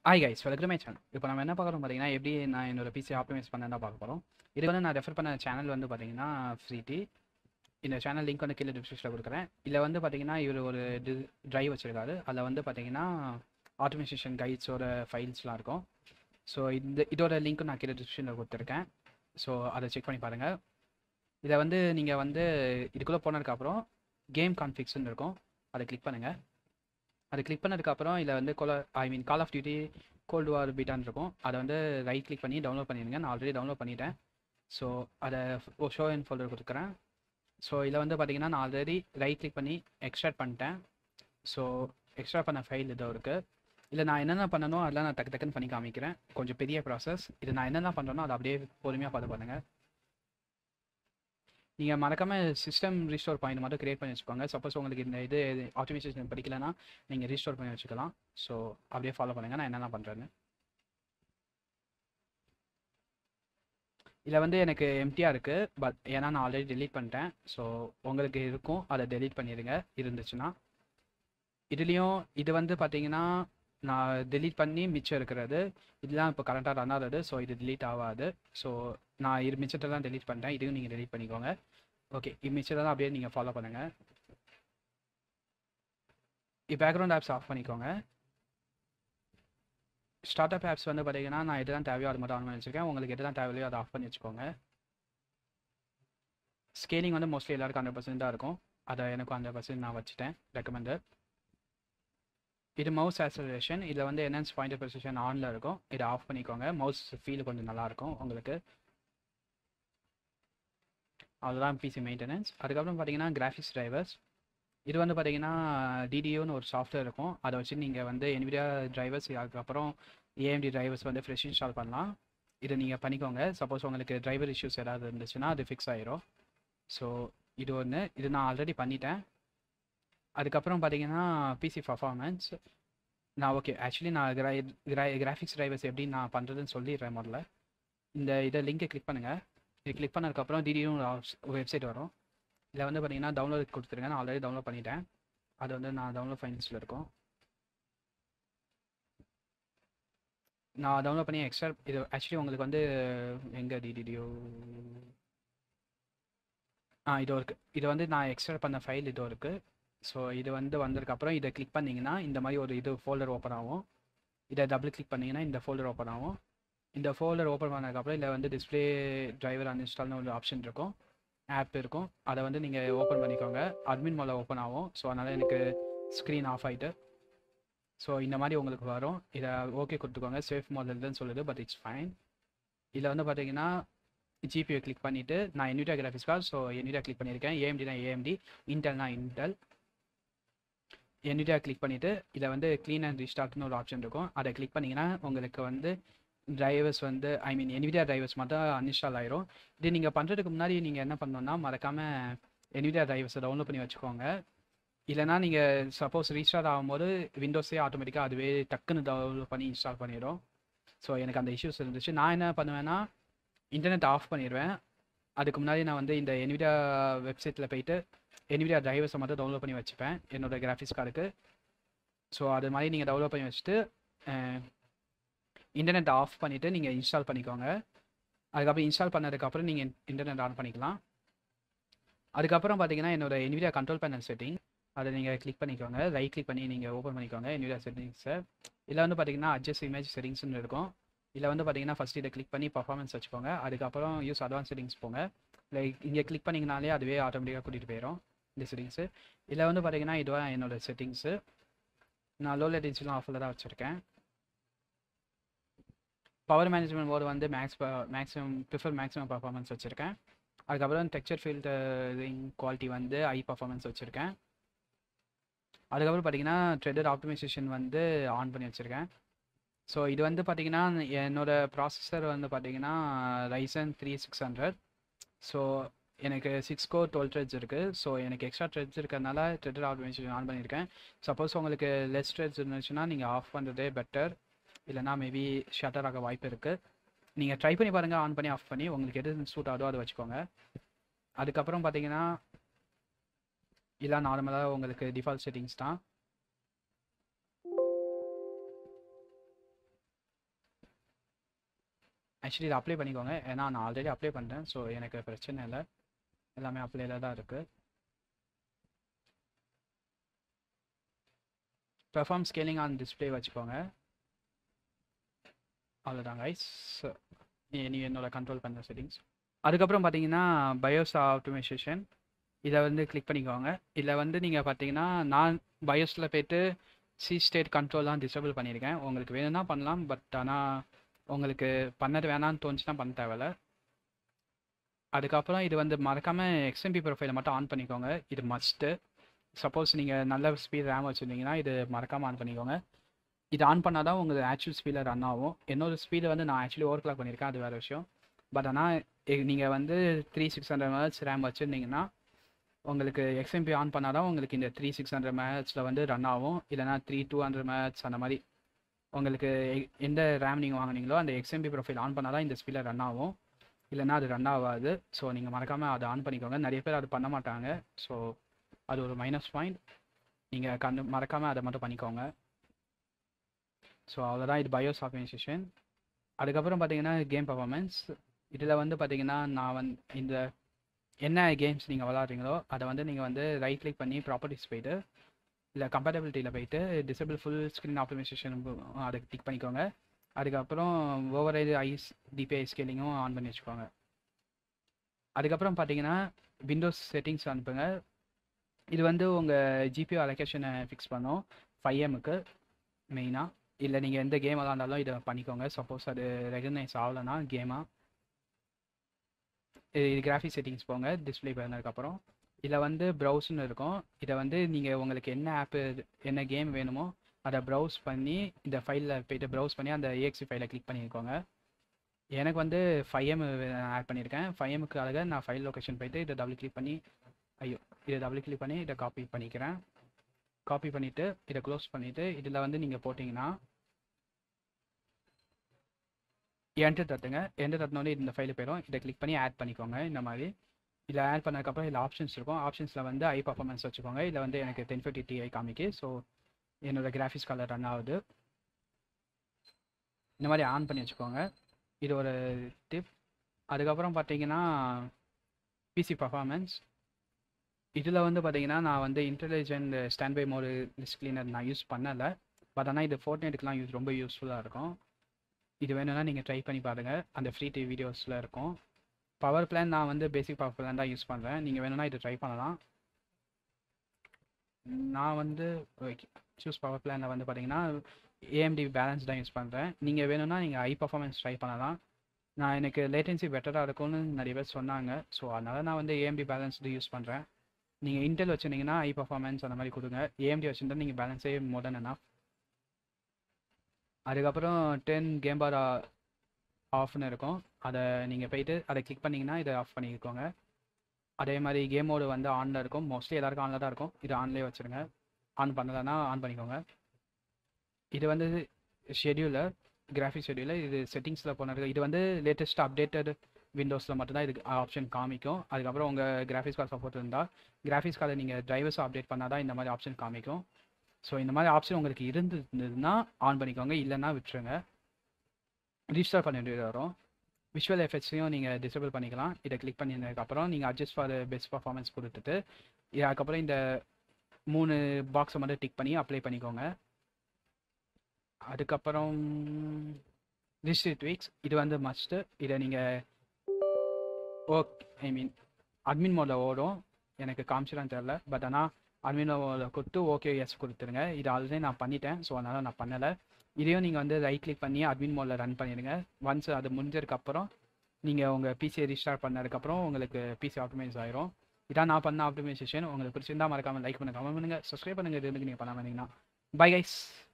hi guys welcome my channel இப்போ நம்ம என்ன பார்க்குறோம் பார்த்தீங்கன்னா எப்படி நான் என்னோட பிசி ஆப்டிமைஸ் பண்ண தான் பார்க்க போகிறோம் இது வந்து நான் ரெஃபர் பண்ண சேனல் வந்து பார்த்தீங்கன்னா ஃப்ரீடி இந்த சேனல் லிங்க் வந்து கீழே டிஸ்கிரிப்ஷனில் கொடுக்குறேன் இதில் வந்து பார்த்தீங்கன்னா இவர் ஒரு ட்ரைவ் வச்சுருக்காரு அதில் வந்து பார்த்தீங்கன்னா ஆட்டோமேஷன் கைட்ஸோட ஃபைல்ஸ்லாம் இருக்கும் ஸோ இந்த இதோட லிங்க்கும் நான் கீழே டிஸ்கிரிப்ஷனில் கொடுத்துருக்கேன் ஸோ அதை செக் பண்ணி பாருங்கள் இதை வந்து நீங்கள் வந்து இதுக்குள்ளே போனதுக்கப்புறம் கேம் கான்ஃபிக்ஸ்னு இருக்கும் அதை கிளிக் பண்ணுங்கள் அதை கிளிக் பண்ணதுக்கப்புறம் இதில் வந்து கொல I mean call of duty cold war பீட்டான்னு இருக்கும் அதை வந்து ரைட் கிளிக் பண்ணி டவுன்லோட் பண்ணிடுங்க நான் ஆல்ரெடி டவுன்லோட் பண்ணிட்டேன் ஸோ அதை ஷோ அண்ட் ஃபோல்டர் கொடுக்குறேன் ஸோ இதில் வந்து பார்த்தீங்கன்னா நான் ஆல்ரெடி ரைட் கிளிக் பண்ணி எக்ஸ்ட்ராக்ட் பண்ணிட்டேன் ஸோ எக்ஸ்ட்ரா பண்ண ஃபைல் இதோ இருக்குது இல்லை நான் என்னென்ன பண்ணணும் அதெல்லாம் நான் டக்கு டக்குன்னு பண்ணி காமிக்கிறேன் கொஞ்சம் பெரிய ப்ராசஸ் இது நான் என்னென்ன பண்ணுறேனோ அதை அப்படியே பொறுமையாக பார்த்து பண்ணுங்கள் நீங்கள் மறக்காமல் சிஸ்டம் ரீஸ்டோர் பாயிண்ட் மட்டும் கிரியேட் பண்ணி வச்சுக்கோங்க சப்போஸ் உங்களுக்கு இந்த இது ஆட்டோமேஷன் படிக்கலைன்னா நீங்கள் ரீஸ்டோர் பண்ணி வச்சுக்கலாம் ஸோ அப்படியே ஃபாலோ பண்ணுங்கள் நான் என்னென்ன பண்ணுறேன்னு இதில் வந்து எனக்கு எம்டியாக இருக்குது பட் ஏன்னா நான் ஆல்ரெடி டெலீட் பண்ணிட்டேன் ஸோ உங்களுக்கு இருக்கும் அதை டெலீட் பண்ணிடுங்க இருந்துச்சுன்னா இதுலேயும் இது வந்து பார்த்தீங்கன்னா நான் டெலீட் பண்ணி மிச்சம் இருக்கிறது இதெல்லாம் இப்போ கரண்ட்டாக ரன் ஆகுது ஸோ இது டெலீட் ஆகாது ஸோ நான் இது மிச்சத்தை தான் டெலீட் பண்ணிட்டேன் இதையும் நீங்கள் டெலீட் பண்ணிக்கோங்க ஓகே இது மிச்சத்தை தான் அப்படியே நீங்கள் ஃபாலோ பண்ணுங்கள் இப்போ பேக்ரவுண்ட் ஆப்ஸ் ஆஃப் பண்ணிக்கோங்க ஸ்டார்ட் அப் ஆப்ஸ் வந்து பார்த்தீங்கன்னா நான் எது தான் தேவையோ அது மட்டும் ஆன் பண்ணி வச்சுருக்கேன் உங்களுக்கு எது தான் தேவையோ அதை ஆஃப் பண்ணி வச்சுக்கோங்க ஸ்கேலிங் வந்து மோஸ்ட்லி எல்லாருக்கும் ஹண்ட்ரட் பர்சன்ட் தான் இருக்கும் அதை எனக்கும் ஹண்ட்ரட் பர்சன்ட் நான் வச்சுட்டேன் ரெக்கமெண்டட் இது மவுஸ் ஆக்சலரேஷன் இதில் வந்து என்ஹான்ஸ் பாயிண்டர் பொசிஷன் ஆனில் இருக்கும் இதை ஆஃப் பண்ணிக்கோங்க மவுஸ் ஃபீல் கொஞ்சம் நல்லாயிருக்கும் உங்களுக்கு அவ்வளோதான் பிசி மெயின்டெனன்ஸ் அதுக்கப்புறம் பார்த்தீங்கன்னா கிராஃபிக்ஸ் டிரைவர்ஸ் இது வந்து பார்த்தீங்கன்னா டிடிஓன்னு ஒரு சாஃப்ட்வேர் இருக்கும் அதை வச்சு நீங்கள் வந்து என்விடியா டிரைவர்ஸ் அதுக்கப்புறம் ஏஎம்டி டிரைவர்ஸ் வந்து ஃப்ரெஷ் இன்ஸ்டால் பண்ணலாம் இதை நீங்கள் பண்ணிக்கோங்க சப்போஸ் உங்களுக்கு டிரைவர் இஷ்யூஸ் ஏதாவது இருந்துச்சுன்னா அது ஃபிக்ஸ் ஆயிரும் ஸோ இது ஒன்று இது நான் ஆல்ரெடி பண்ணிட்டேன் அதுக்கப்புறம் பார்த்தீங்கன்னா பிசி பர்ஃபார்மன்ஸ் நான் ஓகே ஆக்சுவலி நான் கிரா கிரா கிராஃபிக்ஸ் டிரைவர்ஸ் எப்படி நான் பண்ணுறதுன்னு சொல்லிடுறேன் முதல்ல இந்த இதை லிங்கை கிளிக் பண்ணுங்கள் இது கிளிக் பண்ணதுக்கப்புறம் திடீர்னு வெப்சைட் வரும் இதில் வந்து பார்த்தீங்கன்னா டவுன்லோட் கொடுத்துருங்க நான் ஆல்ரெடி டவுன்லோட் பண்ணிட்டேன் அது வந்து நான் டவுன்லோட் ஃபைன்ஸில் இருக்கும் நான் டவுன்லோட் பண்ணி எக்ஸ்ட்ரா இது ஆக்சுவலி உங்களுக்கு வந்து எங்கே டிடிடியோ ஆ இதோ இருக்குது இது வந்து நான் எக்ஸ்ட்ரா பண்ண ஃபைல் இதோ இருக்குது ஸோ இது வந்து வந்ததுக்கப்புறம் இதை கிளிக் பண்ணிங்கன்னா இந்த மாதிரி ஒரு இது ஃபோல்டர் ஓப்பன் ஆகும் இதை டபுள் கிளிக் பண்ணிங்கன்னா இந்த ஃபோல்டர் ஓப்பன் ஆகும் இந்த ஃபோல்டர் ஓப்பன் பண்ணதுக்கப்புறம் இதில் வந்து டிஸ்பிளே டிரைவர் அன்இன்ஸ்டால்னு ஒரு ஆப்ஷன் இருக்கும் ஆப் இருக்கும் அதை வந்து நீங்கள் ஓப்பன் பண்ணிக்கோங்க அட்மின் மோல ஓப்பன் ஆகும் ஸோ அதனால் எனக்கு ஸ்க்ரீன் ஆஃப் ஆகிட்டு ஸோ இந்த மாதிரி உங்களுக்கு வரும் இதை ஓகே கொடுத்துக்கோங்க சேஃப் மோட்லன்னு சொல்லுது பட் இட்ஸ் ஃபைன் இதில் வந்து பார்த்தீங்கன்னா ஜிபியை கிளிக் பண்ணிவிட்டு நான் Nvidia graphics card so Nvidia click பண்ணியிருக்கேன் ஏஎம்டினா ஏஎம்டி இன்டெல்னா இன்டெல் என்விடியா கிளிக் பண்ணிவிட்டு இதில் வந்து க்ளீன் அண்ட் ரீஸ்டார்ட்னு ஒரு ஆப்ஷன் இருக்கும் அதை கிளிக் பண்ணிங்கன்னா உங்களுக்கு வந்து டிரைவர்ஸ் வந்து ஐ மீன் என்விடியா டிரைவர்ஸ் மட்டும் அன்இன்ஸ்டால் ஆயிரும் இது நீங்கள் பண்ணுறதுக்கு முன்னாடி நீங்கள் என்ன பண்ணணும்னா மறக்காமல் என்விடியா டிரைவர்ஸை டவுன்லோட் பண்ணி வச்சுக்கோங்க இல்லைனா நீங்கள் சப்போஸ் ரீஸ்டார்ட் ஆகும்போது விண்டோஸே ஆட்டோமேட்டிக்காக அதுவே டக்குன்னு டவுன்லோட் பண்ணி இன்ஸ்டால் பண்ணிடும் ஸோ எனக்கு அந்த இஷ்யூஸ் இருந்துச்சு நான் என்ன பண்ணுவேன்னா இன்டர்நெட் ஆஃப் பண்ணிடுவேன் அதுக்கு முன்னாடி நான் வந்து இந்த என்விடியா வெப்சைட்டில் போயிட்டு என்விடியா டிரைவர்ஸை மட்டும் டவுன்லோட் பண்ணி வச்சுப்பேன் என்னோடய கிராஃபிக்ஸ் கார்டுக்கு ஸோ அது மாதிரி நீங்கள் டவுன்லோட் பண்ணி வச்சுட்டு இன்டர்நெட் ஆஃப் பண்ணிவிட்டு நீங்கள் இன்ஸ்டால் பண்ணிக்கோங்க அதுக்கப்புறம் இன்ஸ்டால் பண்ணதுக்கப்புறம் நீங்கள் இன்டர்நெட் ஆன் பண்ணிக்கலாம் அதுக்கப்புறம் பார்த்தீங்கன்னா என்னோடய என்விடியா கண்ட்ரோல் பேனல் செட்டிங் அதை நீங்கள் கிளிக் பண்ணிக்கோங்க ரைட் கிளிக் பண்ணி நீங்கள் ஓப்பன் பண்ணிக்கோங்க என்விடியா செட்டிங்ஸை இதில் வந்து பார்த்தீங்கன்னா அட்ஜஸ்ட் இமேஜ் செட்டிங்ஸ்னு இருக்கும் இதில் வந்து பார்த்தீங்கன்னா ஃபஸ்ட் இதை கிளிக் பண்ணி பர்ஃபார்மன்ஸ் வச்சுக்கோங்க அதுக்கப்புறம் யூஸ் அட்வான்ஸ் செட்டிங்ஸ் போங்க லைக் இங்கே கிளிக் பண்ணிங்கனாலே அதுவே ஆட்டோமேட்டிக்காக கூட்டிகிட்டு போயிடும் இந்த செட்டிங்ஸு இதில் வந்து பார்த்தீங்கன்னா இதுவாக என்னோடய செட்டிங்ஸு நான் லோ லேட்டன்சிலாம் ஆஃபில் தான் வச்சுருக்கேன் பவர் மேனேஜ்மெண்ட் போர்டு வந்து max maximum prefer maximum performance வச்சுருக்கேன் அதுக்கப்புறம் டெக்ஸ்சர் ஃபில்டரிங் குவாலிட்டி வந்து ஐ பர்ஃபார்மன்ஸ் வச்சுருக்கேன் அதுக்கப்புறம் பார்த்தீங்கன்னா ட்ரெடர் ஆப்டிமைசேஷன் வந்து ஆன் பண்ணி வச்சுருக்கேன் ஸோ இது வந்து பார்த்தீங்கன்னா என்னோடய ப்ராசஸர் வந்து பார்த்தீங்கன்னா Ryzen three six hundred so எனக்கு சிக்ஸ் கோ டுவெல் த்ரெட்ஸ் இருக்குது ஸோ எனக்கு எக்ஸ்ட்ரா த்ரெட்ஸ் இருக்கிறதுனால ட்ரெடர் ஆப்டிமைசேஷன் ஆன் பண்ணியிருக்கேன் சப்போஸ் உங்களுக்கு லெஸ் த்ரெட்ஸ் இருந்துச்சுன்னா நீங்கள் ஆஃப் பண்ணுறதே பெட்டர் இல்லைனா மேபி ஷட்டர் ஆக வாய்ப்பு இருக்குது நீங்கள் ட்ரை பண்ணி பாருங்கள் ஆன் பண்ணி ஆஃப் பண்ணி உங்களுக்கு எது சூட் ஆகுதோ அதை வச்சுக்கோங்க அதுக்கப்புறம் பார்த்தீங்கன்னா இதெல்லாம் நார்மலாக உங்களுக்கு டிஃபால்ட் செட்டிங்ஸ் தான் ஆக்சுவலி இதை அப்ளை பண்ணிக்கோங்க ஏன்னா நான் ஆல்ரெடி அப்ளை பண்ணிட்டேன் ஸோ எனக்கு பிரச்சனை இல்லை எல்லாமே அப்ளைல தான் இருக்குது பெர்ஃபார்ம் ஸ்கேலிங் ஆன் டிஸ்பிளே வச்சுக்கோங்க அவ்வளோதான் கைஸ் நீ என்னோட கண்ட்ரோல் பண்ண செட்டிங்ஸ் அதுக்கப்புறம் பார்த்தீங்கன்னா பயோஸ் ஆப்டிமைசேஷன் இதை வந்து கிளிக் பண்ணிக்கோங்க இதில் வந்து நீங்கள் பார்த்தீங்கன்னா நான் பயோஸில் போய்ட்டு சி ஸ்டேட் கண்ட்ரோல்லாம் டிசேபிள் பண்ணியிருக்கேன் உங்களுக்கு வேணும்னா பண்ணலாம் பட் ஆனால் உங்களுக்கு பண்ணது வேணான்னு தோணுச்சுன்னா பண்ண தேவையில்ல அதுக்கப்புறம் இது வந்து மறக்காமல் எக்ஸ்எம்பி ப்ரொஃபைலை மட்டும் ஆன் பண்ணிக்கோங்க இது மஸ்ட்டு சப்போஸ் நீங்கள் நல்ல ஸ்பீட் ரேம் வச்சுருந்தீங்கன்னா இது மறக்காமல் ஆன் பண்ணிக்கோங்க இது ஆன் பண்ணால் தான் உங்களுக்கு ஆக்சுவல் ஸ்பீடில் ரன் ஆகும் என்னோட ஸ்பீடு வந்து நான் ஆக்சுவலி ஓவர் கிளாக் பண்ணியிருக்கேன் அது வேறு விஷயம் பட் ஆனால் நீங்கள் வந்து three six hundred match RAM வச்சுருந்தீங்கன்னா உங்களுக்கு எக்ஸ்எம்பி ஆன் பண்ணால் தான் உங்களுக்கு இந்த த்ரீ சிக்ஸ் ஹண்ட்ரட் மேட்ச்சில் வந்து ரன் ஆகும் இல்லைனா த்ரீ டூ ஹண்ட்ரட் மேட்ச் அந்த மாதிரி உங்களுக்கு எந்த ரேம் நீங்கள் வாங்குனீங்களோ அந்த எக்ஸ்எம்பி ப்ரொஃபைல் ஆன் பண்ணால் தான் இந்த ஸ்பீடில் ரன் ஆகும் இல்லைனா அது ரன் ஆகாது ஸோ நீங்கள் மறக்காமல் அதை ஆன் பண்ணிக்கோங்க நிறைய பேர் அது பண்ண மாட்டாங்க ஸோ அது ஒரு மைனஸ் பாயிண்ட் நீங்கள் கண்டு மறக்காமல் அதை மட்டும் பண்ணிக்கோங்க ஸோ அவ்வளோதான் இது பயோஸ் ஆர்கனைசேஷன் அதுக்கப்புறம் பார்த்தீங்கன்னா கேம் பர்ஃபார்மன்ஸ் இதில் வந்து பார்த்தீங்கன்னா நான் வந்து இந்த என்ன கேம்ஸ் நீங்கள் விளாட்றீங்களோ அதை வந்து நீங்கள் வந்து ரைட் கிளிக் பண்ணி ப்ராப்பர்ட்டிஸ் போயிட்டு இல்லை கம்பேட்டபிலிட்டியில் போயிட்டு டிசபிள் ஃபுல் ஸ்க்ரீன் ஆப்டிமைசேஷன் அதை டிக் பண்ணிக்கோங்க அதுக்கப்புறம் ஓவர் இது ஐஸ் டிபிஐ ஸ்கேலிங்கும் ஆன் பண்ணி வச்சுக்கோங்க அதுக்கப்புறம் பார்த்தீங்கன்னா விண்டோஸ் செட்டிங்ஸ் அனுப்புங்க இது வந்து உங்கள் ஜிபிஓ அலோகேஷனை ஃபிக்ஸ் பண்ணும் ஃபைவ் எம்முக்கு மெயினாக இல்லை நீங்கள் எந்த கேம் விளாண்டாலும் இதை பண்ணிக்கோங்க சப்போஸ் அது ரெகனைஸ் ஆகலைன்னா கேமாக இது கிராஃபிக் செட்டிங்ஸ் போங்க டிஸ்பிளே பண்ணதுக்கப்புறம் இதில் வந்து ப்ரௌஸ்னு இருக்கும் இதை வந்து நீங்கள் உங்களுக்கு என்ன ஆப்பு என்ன கேம் வேணுமோ அதை ப்ரௌஸ் பண்ணி இந்த ஃபைலில் போய்ட்டு ப்ரௌஸ் பண்ணி அந்த ஏஎக்ஸி ஃபைலை கிளிக் பண்ணியிருக்கோங்க எனக்கு வந்து ஃபைவ் எம் ஆட் பண்ணியிருக்கேன் ஃபைவ் எம்முக்காக நான் ஃபைல் லொக்கேஷன் போயிட்டு இதை டபுள் கிளிக் பண்ணி ஐயோ இதை டபுள் கிளிக் பண்ணி இதை காப்பி பண்ணிக்கிறேன் காப்பி பண்ணிவிட்டு இதை க்ளோஸ் பண்ணிவிட்டு இதில் வந்து நீங்கள் போட்டிங்கன்னா என்டர் தட்டுங்க என்டர் தட்டினோடனே இந்த ஃபைலு போயிடும் இதை கிளிக் பண்ணி ஆட் பண்ணிக்கோங்க இந்த மாதிரி இதில் ஆட் பண்ணதுக்கப்புறம் இதில் ஆப்ஷன்ஸ் இருக்கும் ஆப்ஷன்ஸில் வந்து ஐ பர்ஃபார்மன்ஸ் வச்சுக்கோங்க இதில் வந்து எனக்கு டென் ஃபிஃப்டி டிஐ காமிக்கு ஸோ என்னோடய கிராஃபிக்ஸ் கலர் ரன் ஆகுது இந்த மாதிரி ஆன் பண்ணி வச்சுக்கோங்க இது ஒரு டிப் அதுக்கப்புறம் பார்த்தீங்கன்னா பிசி பர்ஃபார்மன்ஸ் இதில் வந்து பார்த்தீங்கன்னா நான் வந்து intelligent standby mode list cleaner நான் யூஸ் பண்ணலை பட் ஆனால் இது ஃபோர்ட்நைட்டுக்குலாம் யூஸ் ரொம்ப யூஸ்ஃபுல்லாக இருக்கும் இது வேணும்னா நீங்கள் ட்ரை பண்ணி பாருங்கள் அந்த ஃப்ரீ டிவி வீடியோஸில் இருக்கும் பவர் பிளான் நான் வந்து பேசிக் பவர் பிளான் தான் யூஸ் பண்ணுறேன் நீங்கள் வேணும்னா இது ட்ரை பண்ணலாம் நான் வந்து சூஸ் பவர் பிளானில் வந்து பார்த்தீங்கன்னா ஏஎம்டி பேலன்ஸ் தான் யூஸ் பண்ணுறேன் நீங்கள் வேணும்னா நீங்கள் ஐ பர்ஃபார்மன்ஸ் ட்ரை பண்ணலாம் நான் எனக்கு லேட்டன்சி பெட்டராக இருக்கும்னு நிறைய பேர் சொன்னாங்க ஸோ அதனால் நான் வந்து ஏஎம்டி பேலன்ஸ்டு யூஸ் பண்ணுறேன் நீங்கள் இன்டெல் வச்சுருந்தீங்கன்னா ஐ பர்ஃபார்மன்ஸ் அந்த மாதிரி கொடுங்க ஏஎம்டி வச்சுருந்தா நீங்கள் பேலன்ஸே மோடன் என்ன அதுக்கப்புறம் டென் கேம் பார் ஆஃப்னு இருக்கும் அதை நீங்கள் போயிட்டு அதை கிளிக் பண்ணிங்கன்னா இதை ஆஃப் பண்ணிக்கோங்க அதே மாதிரி கேம் மோடு வந்து ஆனில் இருக்கும் மோஸ்ட்லி எல்லாருக்கும் ஆனில் தான் இருக்கும் இது ஆன்லேயே வச்சுருங்க ஆன் பண்ணலைன்னா ஆன் பண்ணிக்கோங்க இது வந்து ஷெடியூலர் கிராஃபிக் ஷெடியூலர் இது செட்டிங்ஸில் போனது இது வந்து லேட்டஸ்ட் அப்டேட்டட் விண்டோஸில் மட்டும்தான் இதுக்கு ஆப்ஷன் காமிக்கும் அதுக்கப்புறம் உங்கள் கிராஃபிக்ஸ் கார்டு சப்போர்ட் இருந்தால் கிராஃபிக்ஸ் கார்டை நீங்கள் டிரைவர்ஸும் அப்டேட் பண்ணால் தான் இந்த மாதிரி ஆப்ஷன் காமிக்கும் ஸோ இந்த மாதிரி ஆப்ஷன் உங்களுக்கு இருந்ததுன்னா ஆன் பண்ணிக்கோங்க இல்லைன்னா விட்டுருங்க ரிஜிஸ்டர் பண்ண வேண்டியது வரும் விஷுவல் எஃபெக்ட்ஸையும் நீங்கள் டிசேபிள் பண்ணிக்கலாம் இதை கிளிக் பண்ணினதுக்கப்புறம் நீங்கள் அட்ஜஸ்ட் ஃபார் பெஸ்ட் பர்ஃபார்மன்ஸ் கொடுத்துட்டு அதுக்கப்புறம் இந்த மூணு பாக்ஸை மட்டும் டிக் பண்ணி அப்ளை பண்ணிக்கோங்க அதுக்கப்புறம் ரிஜிஸ்டர் ட்வீக்ஸ் இது வந்து மஸ்ட்டு இதை நீங்கள் ஓக் ஐ மீன் அட்மின் மோடில் ஓடும் எனக்கு காமிச்சிடான்னு தெரில பட் ஆனால் அட்மின் மோடில் கொடுத்து ஓகே எஸ் கொடுத்துருங்க இது ஆல்ரெடி நான் பண்ணிட்டேன் ஸோ அதனால் நான் பண்ணலை இதையும் நீங்கள் வந்து ரைட் கிளிக் பண்ணி அட்மின் மோடில் ரன் பண்ணிடுங்க ஒன்ஸ் அது முடிஞ்சதுக்கப்புறம் நீங்கள் உங்கள் பிசியை ரீஸ்டார்ட் பண்ணதுக்கப்புறம் உங்களுக்கு பிசி ஆப்டிமைஸ் ஆயிரும் இதான் நான் பண்ண ஆப்டிமைசேஷன் உங்களுக்கு பிடிச்சிருந்தா மறக்காமல் லைக் பண்ணுங்க கமெண்ட் பண்ணுங்கள் சப்ஸ்கிரைப் பண்ணுங்கள் இது நீங்கள் பண்ணாமல் இருந்தீங்கன்னா பை கைஸ்